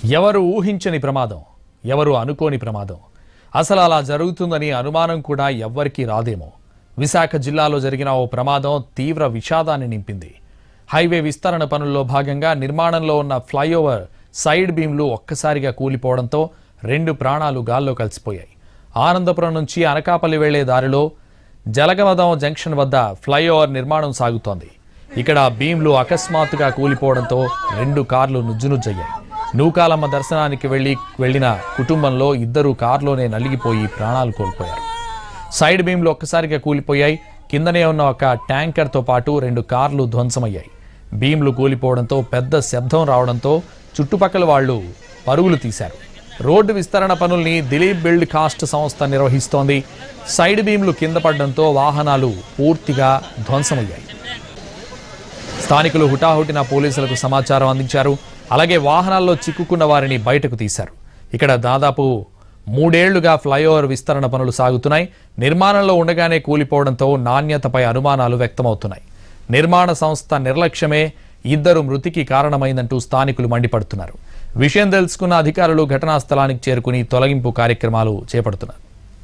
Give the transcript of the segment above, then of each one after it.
ఎవరు ఊహించని ప్రమాదం ఎవరు అనుకోని ప్రమాదం అసలు అలా జరుగుతుందని అనుమానం కూడా ఎవ్వరికీ రాదేమో విశాఖ జిల్లాలో జరిగిన ఓ ప్రమాదం తీవ్ర విషాదాన్ని నింపింది హైవే విస్తరణ పనుల్లో భాగంగా నిర్మాణంలో ఉన్న ఫ్లైఓవర్ సైడ్ బీమ్లు ఒక్కసారిగా కూలిపోవడంతో రెండు ప్రాణాలు గాల్లో కలిసిపోయాయి ఆనందపురం నుంచి అనకాపల్లి వెళ్లే దారిలో జలగమదం జంక్షన్ వద్ద ఫ్లైఓవర్ నిర్మాణం సాగుతోంది ఇక్కడ బీమ్లు అకస్మాత్తుగా కూలిపోవడంతో రెండు కార్లు నుజ్జునుజ్జయ్యాయి నూకాలమ్మ దర్శనానికి వెళ్లి వెళ్లిన కుటుంబంలో ఇద్దరు కారులోనే నలిగిపోయి ప్రాణాలు కోల్పోయారు సైడ్ బీమ్లు ఒక్కసారిగా కూలిపోయాయి కిందనే ఉన్న ఒక ట్యాంకర్తో పాటు రెండు కార్లు ధ్వంసమయ్యాయి బీమ్లు కూలిపోవడంతో పెద్ద శబ్దం రావడంతో చుట్టుపక్కల వాళ్ళు పరుగులు తీశారు రోడ్డు విస్తరణ పనుల్ని దిలీప్ బిల్డ్ కాస్ట్ సంస్థ నిర్వహిస్తోంది సైడ్ బీమ్లు కింద పడడంతో వాహనాలు పూర్తిగా ధ్వంసమయ్యాయి స్థానికులు హుటాహుటిన పోలీసులకు సమాచారం అందించారు అలాగే వాహనాల్లో చిక్కుకున్న వారిని బయటకు తీశారు ఇక్కడ దాదాపు మూడేళ్లుగా ఫ్లైఓవర్ విస్తరణ పనులు సాగుతున్నాయి నిర్మాణంలో ఉండగానే కూలిపోవడంతో నాణ్యతపై అనుమానాలు వ్యక్తమవుతున్నాయి నిర్మాణ సంస్థ నిర్లక్ష్యమే ఇద్దరు మృతికి కారణమైందంటూ స్థానికులు మండిపడుతున్నారు విషయం తెలుసుకున్న అధికారులు ఘటనా స్థలానికి చేరుకుని తొలగింపు కార్యక్రమాలు చేపడుతున్నారు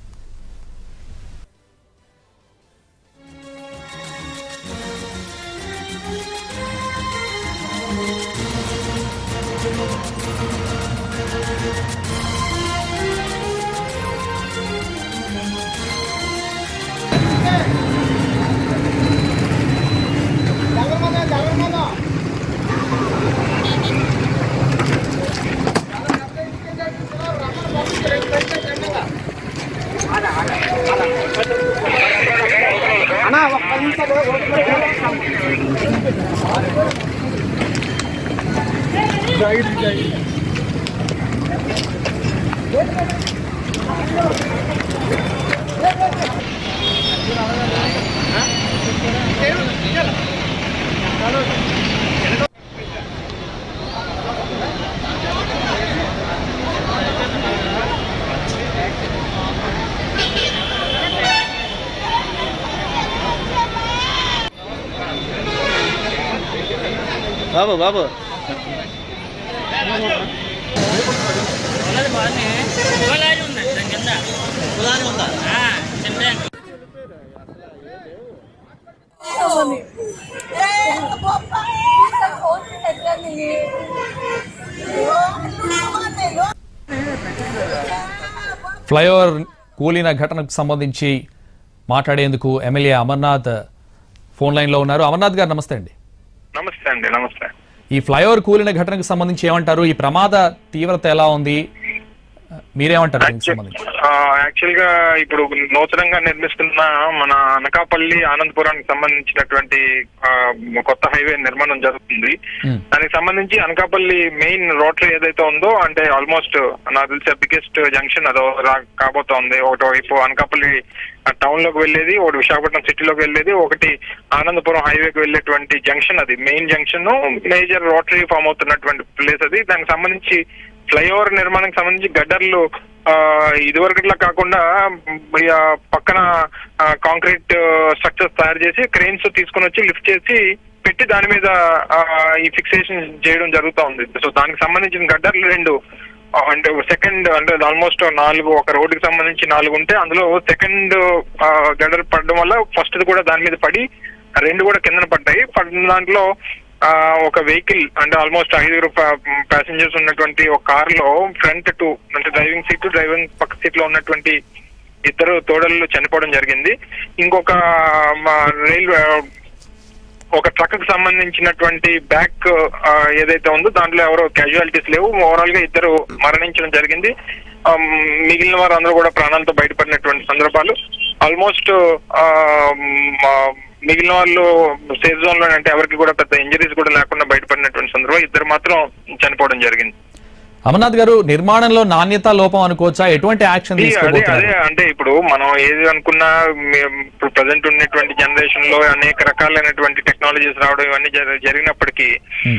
బాబు బాబు ఫ్లైఓవర్ కూలిన ఘటనకు సంబంధించి మాట్లాడేందుకు ఎమ్మెల్యే అమర్నాథ్ ఫోన్ లైన్లో ఉన్నారు అమర్నాథ్ గారు నమస్తే అండి నమస్తే అండి నమస్తే ఈ ఫ్లైఓవర్ కూలిన ఘటనకు సంబంధించి ఏమంటారు ఈ ప్రమాద తీవ్రత ఎలా ఉంది మీరేమంటారు దీనికి సంబంధించి యాక్చువల్ గా ఇప్పుడు నూతనంగా నిర్మిస్తున్న మన అనకాపల్లి ఆనందపురానికి సంబంధించినటువంటి ఆ, కొత్త హైవే నిర్మాణం జరుగుతుంది Hmm. దానికి సంబంధించి అనకాపల్లి మెయిన్ రోటరీ ఏదైతే ఉందో అంటే ఆల్మోస్ట్ నాకు తెలిసే బిగ్గెస్ట్ జంక్షన్ అదో రా- కాబోతోంది ఒకటి వైపు అనకాపల్లి టౌన్ లోకి వెళ్ళేది ఒకటి విశాఖపట్నం సిటీలోకి వెళ్ళేది ఒకటి ఆనందపురం హైవేకి వెళ్ళేటువంటి జంక్షన్ అది main junction major rotary form అవుతున్నటువంటి ప్లేస్ అది దానికి సంబంధించి ఫ్లైఓవర్ నిర్మాణానికి సంబంధించి గడ్డర్లు ఆ, ఇదివరకట్లా కాకుండా ఈ, ఆ, పక్కన కాంక్రీట్ స్ట్రక్చర్స్ తయారు చేసి క్రెయిన్స్ తీసుకొని వచ్చి లిఫ్ట్ చేసి పెట్టి దాని మీద ఆ, ఈ ఫిక్సేషన్ చేయడం జరుగుతూ ఉంది సో దానికి సంబంధించిన గడ్డర్లు రెండు ఆ, అంటే సెకండ్ అంటే ఆల్మోస్ట్ నాలుగు ఒక రోడ్డుకి సంబంధించి నాలుగు ఉంటే అందులో సెకండ్ గడ్డర్ పడడం వల్ల ఫస్ట్ కూడా దాని మీద పడి రెండు కూడా కిందన పడ్డాయి పడిన దాంట్లో ఆ, ఒక వెహికల్ అంటే ఆల్మోస్ట్ ఐదుగురు ప్యాసింజర్స్ ఉన్నటువంటి ఒక కార్ లో ఫ్రంట్ టు అంటే డ్రైవింగ్ సీట్ డ్రైవింగ్ పక్క సీట్ లో ఉన్నటువంటి ఇద్దరు తోడళ్ళు చనిపోవడం జరిగింది ఇంకొక మా రైల్వే ఒక ట్రక్ కి సంబంధించినటువంటి బ్యాక్ ఆ, ఏదైతే ఉందో దాంట్లో ఎవరో క్యాజువాలిటీస్ లేవు ఓవరాల్ గా ఇద్దరు మరణించడం జరిగింది ఆమ్, మిగిలిన వారు అందరూ కూడా ప్రాణాలతో బయటపడినటువంటి సందర్భాలు ఆల్మోస్ట్ ఆ, మ్, ఆ, మిగిలిన వాళ్ళు సేఫ్ జోన్ లో అంటే ఎవరికి కూడా పెద్ద ఇంజరీస్ కూడా లేకుండా బయటపడినటువంటి సందర్భం ఇద్దరు మాత్రం చనిపోవడం జరిగింది అమర్నాథ్ గారు నిర్మాణంలో నాణ్యత లోపం అనుకోవచ్చా ఎటువంటి యాక్షన్ ఈ అదే అదే తీసుకోబోతున్నారు అంటే ఇప్పుడు మనం ఏది అనుకున్నా మే- ఇప్పుడు ప్రజెంట్ ఉన్నటువంటి జనరేషన్ లో అనేక రకాలైనటువంటి టెక్నాలజీస్ రావడం ఇవన్నీ జరి- జరిగినప్పటికీ Hmm. ఏం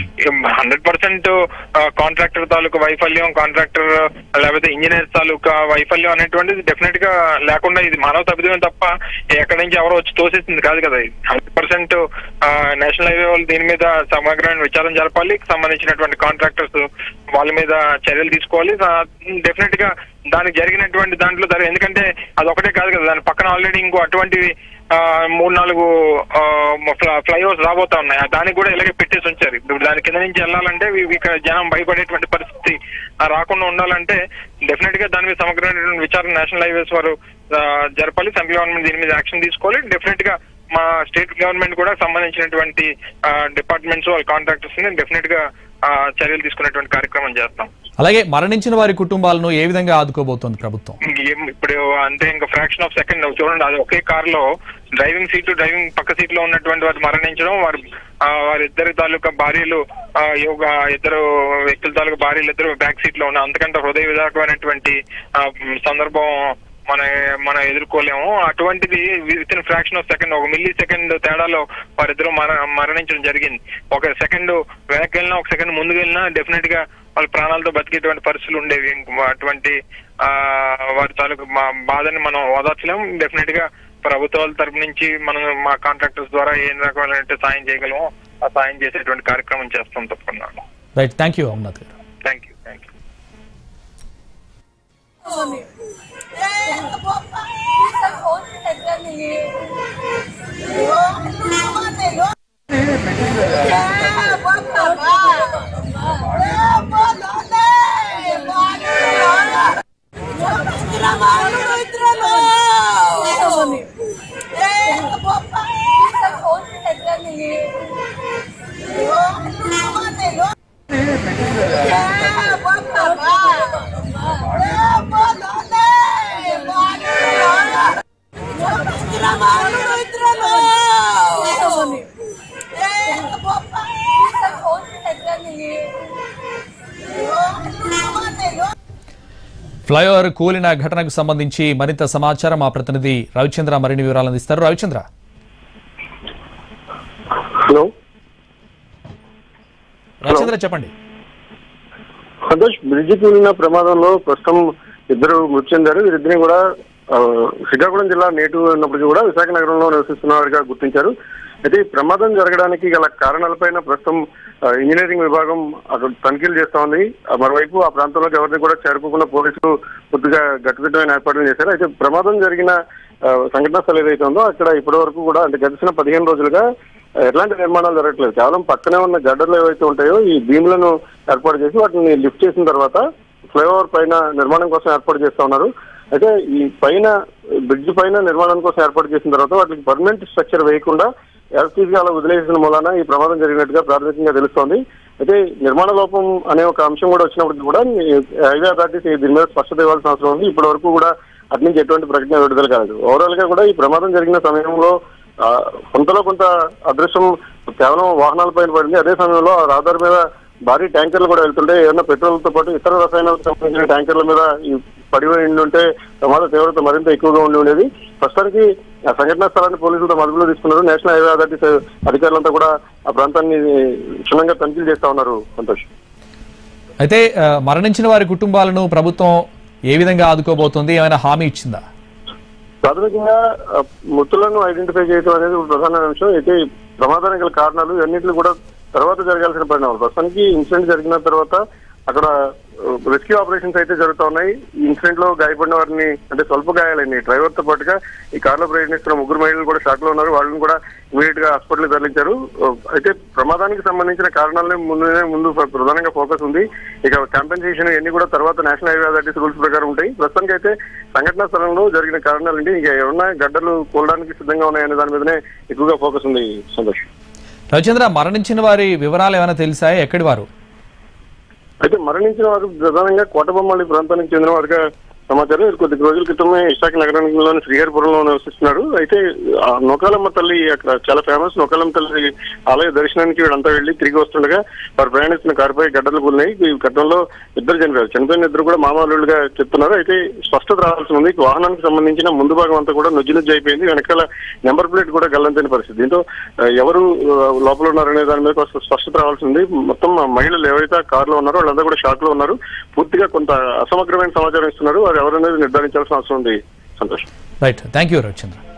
హండ్రెడ్ పర్సెంట్ కాంట్రాక్టర్ తాలూకు వైఫల్యం కాంట్రాక్టర్ లేకపోతే ఇంజనీర్ తాలూకా వైఫల్యం అనేటువంటిది డెఫినెట్ గా లేకుండా ఇది మానవ తప్పిదమే తప్ప ఎక్కడి నుంచి ఎవరో వచ్చి తోసేసింది కాదు కదా హండ్రెడ్ పర్సెంట్ నేషనల్ హైవే వాళ్ళు దీని మీద సమగ్రమైన విచారం జరపాలి సంబంధించినటువంటి కాంట్రాక్టర్స్ వాళ్ళ మీద చర్యలు తీసుకోవాలి డెఫినెట్ గా దానికి జరిగినటువంటి దాంట్లో జరగ- ఎందుకంటే అది ఒకటే కాదు కదా దాని పక్కన ఆల్రెడీ ఇంకో అటువంటివి ఆ, మూడు నాలుగు ఫ్లైఓవర్స్ రాబోతా ఉన్నాయి ఆ దానికి కూడా ఇలాగే పెట్టేసి ఉంచారు ఇప్పుడు దాని కింద నుంచి వెళ్ళాలంటే ఇవి- ఇక్కడ జనం భయపడేటువంటి పరిస్థితి ఆ, రాకుండా ఉండాలంటే డెఫినెట్ గా దాని మీద సమగ్రమైనటువంటి విచారణ నేషనల్ హైవేస్ వారు ఆ, జరపాలి సెంట్రల్ గవర్నమెంట్ దీని మీద యాక్షన్ తీసుకోవాలి డెఫినెట్ గా మా స్టేట్ గవర్నమెంట్ కూడా సంబంధించినటువంటి డిపార్ట్మెంట్స్ వాళ్ళ కాంట్రాక్టర్స్ ని డెఫినెట్ గా ఆ, చర్యలు తీసుకునేటువంటి కార్యక్రమం చేస్తాం అలాగే మరణించిన వారి కుటుంబాలను ఏ విధంగా ఆదుకోబోతోంది ప్రభుత్వం ఏం ఇప్పుడు అంటే ఇంకా ఫ్రాక్షన్ ఆఫ్ సెకండ్ చూడండి అది ఒకే కార్ లో డ్రైవింగ్ సీట్ డ్రైవింగ్ పక్క సీట్ లో ఉన్నటువంటి వారు మరణించడం వారి ఆ, వారిద్దరి తాలూకా భార్యలు ఆ, యోగ ఇద్దరు వ్యక్తుల తాలూకా భార్యలు ఇద్దరు బ్యాక్ సీట్ లో ఉన్న అంతకంటే హృదయ విధాకమైనటువంటి ఆ, సందర్భం మన మనం ఎదుర్కోలేము అటువంటిది within fraction of second ఒక మిల్లీ సెకండ్ తేడాలో వారిద్దరూ మర మరణించడం జరిగింది ఒక సెకండ్ వెనక్కి వెళ్ళినా ఒక సెకండ్ ముందుకు వెళ్ళినా డెఫినెట్ గా వాళ్ళ ప్రాణాలతో బతికేటువంటి పరిస్థితులు ఉండేవి ఇంక అటువంటి ఆ వారి తాలూకు మా బాధని మనం ఓదార్చలేం డెఫినెట్ గా ప్రభుత్వాల తరపు నుంచి మనం మా కాంట్రాక్టర్స్ ద్వారా ఏ రకమైన సాయం చేయగలమో ఆ సాయం చేసేటువంటి కార్యక్రమం చేస్తాం తప్పకుండా రైట్ థ్యాంక్ యూ అమర్నాథ్ గారు thank you thank you phone करता नहीं फोन करता नहीं फोन करता नहीं ఫ్లైఓవర్ కూలిన ఘటనకు సంబంధించి మరింత సమాచారం మా ప్రతినిధి రవిచంద్ర మరిన్ని వివరాలు అందిస్తారు రవిచంద్ర హలో రవిచంద్ర చెప్పండి సంతోష్ బ్రిడ్జి కూలిన ప్రమాదంలో ప్రస్తుతం ఇద్దరు మృతి చెందారు వీరిద్దరిని కూడా ఆ, శ్రీకాకుళం జిల్లా నేటివ్ ఉన్నప్పటికీ కూడా విశాఖ నగరంలో నివసిస్తున్న వారిగా గుర్తించారు అయితే ఈ ప్రమాదం జరగడానికి గల కారణాలపైన ప్రస్తుతం ఆ, ఇంజనీరింగ్ విభాగం అక్కడ తనిఖీలు చేస్తా ఉంది ఆ, మరోవైపు ఆ ప్రాంతంలోకి ఎవరిని కూడా చేరుకోకుండా పోలీసులు పూర్తిగా గట్టుదిట్టమైన ఏర్పాట్లు చేశారు అయితే ప్రమాదం జరిగిన ఆ, సంఘటనా స్థలం ఏదైతే ఉందో అక్కడ ఇప్పటి వరకు కూడా అంటే గడిచిన పదిహేను రోజులుగా ఎట్లాంటి నిర్మాణాలు జరగట్లేదు కేవలం పక్కనే ఉన్న గడ్డలు ఏవైతే ఉంటాయో ఈ భీములను ఏర్పాటు చేసి వాటిని లిఫ్ట్ చేసిన తర్వాత ఫ్లైఓవర్ పైన నిర్మాణం కోసం ఏర్పాటు చేస్తా ఉన్నారు అయితే ఈ పైన బ్రిడ్జ్ పైన నిర్మాణం కోసం ఏర్పాటు చేసిన తర్వాత వాటికి పర్మనెంట్ స్ట్రక్చర్ వేయకుండా ఎలక్ట్రిక్ అలా వదిలేసిన మూలాన ఈ ప్రమాదం జరిగినట్టుగా ప్రాథమికంగా తెలుస్తోంది అయితే నిర్మాణ లోపం అనే ఒక అంశం కూడా వచ్చినప్పటికీ కూడా ఈ హైవే అథారిటీస్ దీని మీద స్పష్టత ఇవ్వాల్సిన అవసరం ఉంది ఇప్పటి వరకు కూడా అటు నుంచి ఎటువంటి ప్రకటన విడుదల కాలేదు ఓవరాల్ గా కూడా ఈ ప్రమాదం జరిగిన సమయంలో ఆ, కొంతలో కొంత అదృశ్యం కేవలం వాహనాల పైన పడింది అదే సమయంలో ఆ రహదారి మీద భారీ ట్యాంకర్లు కూడా వెళ్తుంటే ఏదైనా పెట్రోల్ తో పాటు ఇతర రసాయనాలకు సంబంధించిన ట్యాంకర్ల మీద ఈ పడి ఉండి ఉంటే ప్రమాద తీవ్రత మరింత ఎక్కువగా ఉండి ఉండేది ప్రస్తుతానికి ఆ సంఘటనా స్థలాన్ని పోలీసులతో మదుపులో తీసుకున్నారు నేషనల్ హైవే అథారిటీ అధికారులంతా కూడా ఆ ప్రాంతాన్ని క్షుణ్ణంగా తనిఖీలు చేస్తా ఉన్నారు సంతోష్ అయితే ఆ, మరణించిన వారి కుటుంబాలను ప్రభుత్వం ఏ విధంగా ఆదుకోబోతోంది ఏమైనా హామీ ఇచ్చిందా ప్రాథమికంగా ఆ, మృతులను ఐడెంటిఫై చేయడం అనేది ఒక ప్రధాన అంశం అయితే ఈ ప్రమాదానికి గల కారణాలు ఇవన్నింటిని కూడా తర్వాత జరగాల్సిన పరిణామాలు ప్రస్తుతానికి ఇన్సిడెంట్ జరిగిన తర్వాత అక్కడ రెస్క్యూ ఆపరేషన్స్ అయితే జరుగుతా ఉన్నాయి ఈ ఇన్సిడెంట్ లో గాయపడిన వారిని అంటే స్వల్ప గాయాలైనాయి డ్రైవర్ తో పాటుగా ఈ కార్లో ప్రయాణిస్తున్న ముగ్గురు మహిళలు కూడా షాక్ లో ఉన్నారు వాళ్ళని కూడా ఇమీడియట్ గా హాస్పిటల్ తరలించారు ఆ, అయితే ప్రమాదానికి సంబంధించిన కారణాలనే ముందునే ముందు ప్ర- ప్రధానంగా ఫోకస్ ఉంది ఇక కాంపెన్సేషన్ ఇవన్నీ కూడా తర్వాత నేషనల్ హైవే అథారిటీస్ రూల్స్ ప్రకారం ఉంటాయి ప్రస్తుతానికి అయితే సంఘటనా స్థలంలో జరిగిన కారణాలంటే ఇక ఏమన్నా గడ్డలు కూలడానికి సిద్ధంగా ఉన్నాయనే దాని మీదనే ఎక్కువగా ఫోకస్ ఉంది సంతోష్ రవిచంద్ర మరణించిన వారి వివరాలు ఏమైనా తెలిసాయా ఎక్కడి వారు అయితే మరణించిన వారు ప్రధానంగా కోటబొమ్మలి ప్రాంతానికి చెందిన వారుగా సమాచారం ఇది కొద్ది రోజుల క్రితమే విశాఖ నగరంలోని శ్రీహరిపురంలో నివసిస్తున్నారు అయితే ఆ నొకాలమ్మ తల్లి అక్కడ చాలా ఫేమస్ నొకాలమ్మ తల్లి ఆలయ దర్శనానికి వీళ్ళంతా వెళ్లి తిరిగి వస్తుండగా వారు ప్రయాణిస్తున్న కారుపై గడ్డలు కూలినాయి ఈ ఘటనలో ఇద్దరు చనిపోయారు చనిపోయిన ఇద్దరు కూడా మామూలుగా చెప్తున్నారు అయితే స్పష్టత రావాల్సి ఉంది వాహనానికి సంబంధించిన ముందు భాగం అంతా కూడా నుజ్జు నుజ్జు అయిపోయింది వెనకాల నెంబర్ ప్లేట్ కూడా గల్లంతైన పరిస్థితి దీంతో ఆ, ఎవరు ఆ, లోపల ఉన్నారనే దాని మీద కొంత స్పష్టత రావాల్సి ఉంది మొత్తం ఆ మహిళలు ఎవరైతే ఆ కారులో ఉన్నారో వాళ్ళంతా కూడా షాక్ లో ఉన్నారు పూర్తిగా కొంత అసమగ్రమైన సమాచారం ఇస్తున్నారు వారు ఎవరనేది నిర్ధారించాల్సిన అవసరం ఉంది సంతోషం రైట్ థ్యాంక్ యూ రవిచంద్ర